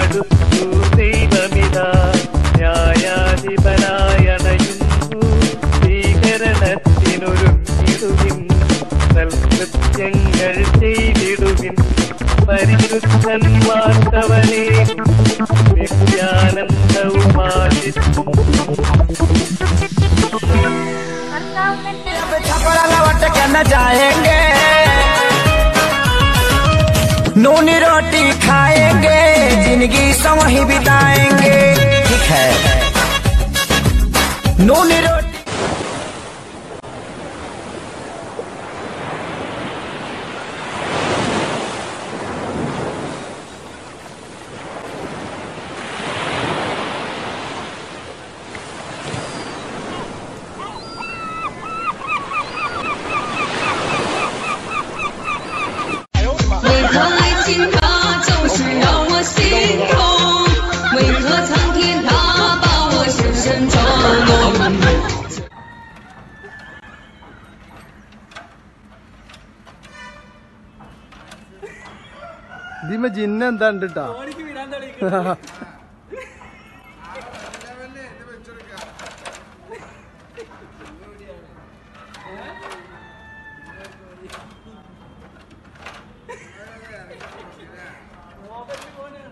അടുത്തു ദൈവമിതാ ന്യായാധിപനായണയുന്നു സ്വീകരണത്തിനൊരുങ്ങിടുവിൻ സൽകൃത്യങ്ങൾ ചെയ്തിടുവിൻ പരിശുദ്ധൻ വാർത്തവനെ നിത്യാനന്ദവും ആശിച്ചു छपरा लौट के न जाएंगे नूनी रोटी खाएंगे जिंदगी संग ही बिताएंगे ठीक है नूनी रोटी 为何爱情它总是让我心痛？为何苍天它把我深深捉弄？ ഇതിമ ജിന്ന എന്താ ഉണ്ടിട്ടാ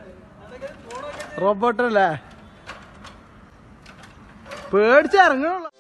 റോബോട്ടല്ലേ പേടിച്ച് ഇറങ്ങണല്ലോ